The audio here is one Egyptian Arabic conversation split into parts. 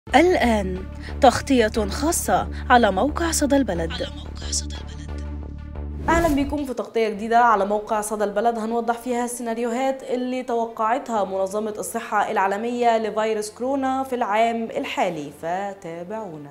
الآن تغطية خاصة على موقع صدى البلد اهلا بيكم في تغطيه جديده على موقع صدى البلد هنوضح فيها السيناريوهات اللي توقعتها منظمه الصحه العالميه لفيروس كورونا في العام الحالي فتابعونا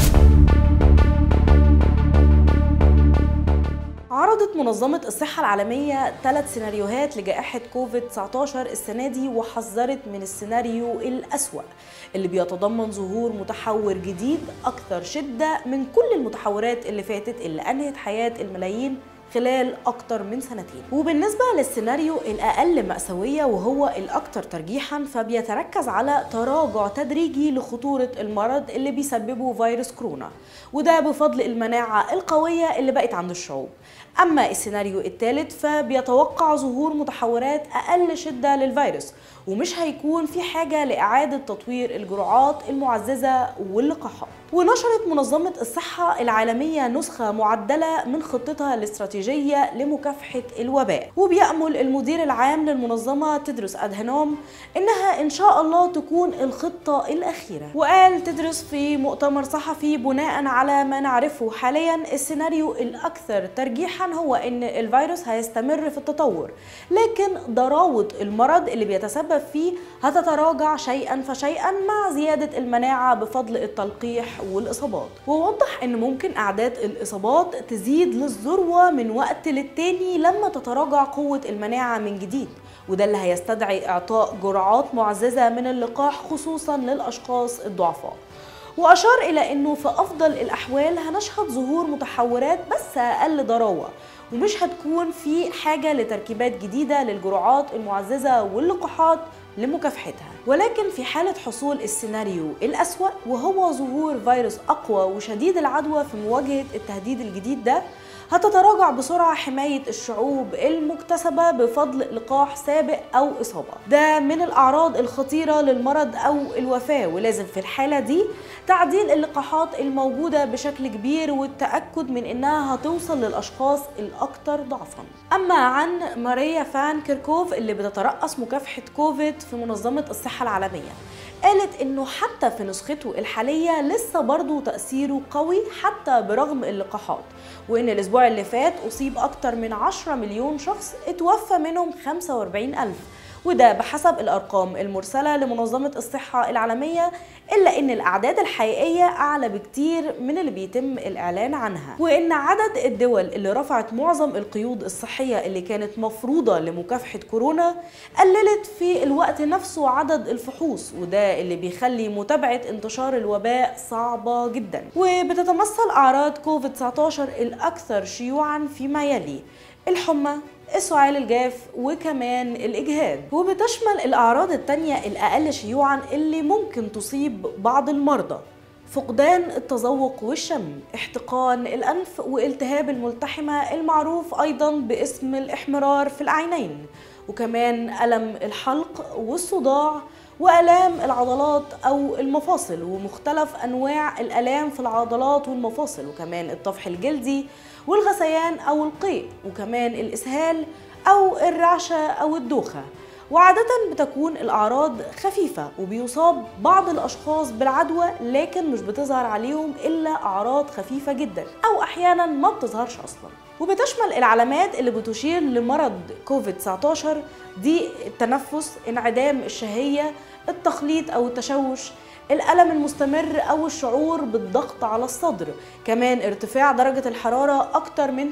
عرضت منظمة الصحة العالمية ثلاث سيناريوهات لجائحة كوفيد 19 السنة دي وحذرت من السيناريو الأسوأ اللي بيتضمن ظهور متحور جديد أكثر شدة من كل المتحورات اللي فاتت اللي أنهت حياة الملايين خلال أكتر من سنتين وبالنسبة للسيناريو الأقل مأساوية وهو الأكثر ترجيحا فبيتركز على تراجع تدريجي لخطورة المرض اللي بيسببه فيروس كورونا وده بفضل المناعة القوية اللي بقت عند الشعوب أما السيناريو الثالث فبيتوقع ظهور متحورات أقل شدة للفيروس ومش هيكون في حاجة لإعادة تطوير الجرعات المعززة واللقاحات ونشرت منظمة الصحة العالمية نسخة معدلة من خطتها الاستراتيجية لمكافحة الوباء وبيأمل المدير العام للمنظمة تدرس أدهنوم إنها إن شاء الله تكون الخطة الأخيرة وقال تدرس في مؤتمر صحفي بناء على ما نعرفه حاليا السيناريو الأكثر ترجيحا هو إن الفيروس هيستمر في التطور لكن ضراوة المرض اللي بيتسبب فيه هتتراجع شيئا فشيئا مع زيادة المناعة بفضل التلقيح والإصابات ووضح أن ممكن أعداد الإصابات تزيد للذروة من وقت للتاني لما تتراجع قوة المناعة من جديد وده اللي هيستدعي إعطاء جرعات معززة من اللقاح خصوصا للأشخاص الضعفاء وأشار إلى أنه في أفضل الأحوال هنشهد ظهور متحورات بس أقل ضراوة ومش هتكون في حاجة لتركيبات جديدة للجرعات المعززة واللقاحات لمكافحتها ولكن في حالة حصول السيناريو الأسوأ وهو ظهور فيروس أقوى وشديد العدوى في مواجهة التهديد الجديد ده هتتراجع بسرعة حماية الشعوب المكتسبة بفضل لقاح سابق أو إصابة ده من الأعراض الخطيرة للمرض أو الوفاة ولازم في الحالة دي تعديل اللقاحات الموجودة بشكل كبير والتأكد من إنها هتوصل للأشخاص الأكثر ضعفا أما عن ماريا فان كيركوف اللي بتترأس مكافحة كوفيد في منظمة الصحة العالمية قالت انه حتى في نسخته الحاليه لسه برضه تاثيره قوي حتى برغم اللقاحات وان الاسبوع اللي فات اصيب اكتر من 10 مليون شخص اتوفى منهم 45 الف وده بحسب الارقام المرسله لمنظمه الصحه العالميه الا ان الاعداد الحقيقيه اعلى بكتير من اللي بيتم الاعلان عنها وان عدد الدول اللي رفعت معظم القيود الصحيه اللي كانت مفروضه لمكافحه كورونا قللت في الوقت نفسه عدد الفحوص وده اللي بيخلي متابعه انتشار الوباء صعبه جدا وبتتمثل اعراض كوفيد 19 الاكثر شيوعا فيما يلي الحمى السعال الجاف وكمان الإجهاد وبتشمل الأعراض التانية الأقل شيوعا اللي ممكن تصيب بعض المرضى فقدان التذوق والشم احتقان الأنف والتهاب الملتحمة المعروف أيضا باسم الإحمرار في العينين وكمان ألم الحلق والصداع وآلام العضلات أو المفاصل ومختلف أنواع الآلام في العضلات والمفاصل وكمان الطفح الجلدي والغثيان أو القيء وكمان الإسهال أو الرعشة أو الدوخة وعادة بتكون الأعراض خفيفة وبيصاب بعض الأشخاص بالعدوى لكن مش بتظهر عليهم إلا أعراض خفيفة جدا أو أحيانا ما بتظهرش أصلا وبتشمل العلامات اللي بتشير لمرض كوفيد 19 دي التنفس انعدام الشهية التخليط أو التشوش الألم المستمر أو الشعور بالضغط على الصدر كمان ارتفاع درجة الحرارة أكتر من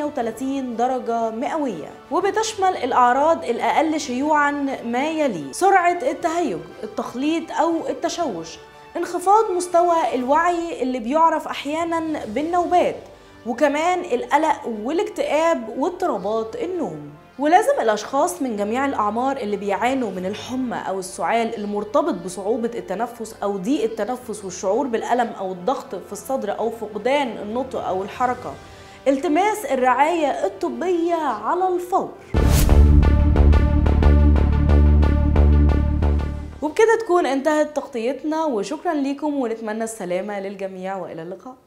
38 درجة مئوية وبتشمل الأعراض الأقل شيوعا ما يلي سرعة التهيج التخليط أو التشوش انخفاض مستوى الوعي اللي بيعرف أحيانا بالنوبات وكمان القلق والاكتئاب واضطرابات النوم ولازم الأشخاص من جميع الأعمار اللي بيعانوا من الحمى أو السعال المرتبط بصعوبة التنفس أو ضيق التنفس والشعور بالألم أو الضغط في الصدر أو فقدان النطق أو الحركة التماس الرعاية الطبية على الفور وبكده تكون انتهت تغطيتنا وشكرا لكم ونتمنى السلامة للجميع وإلى اللقاء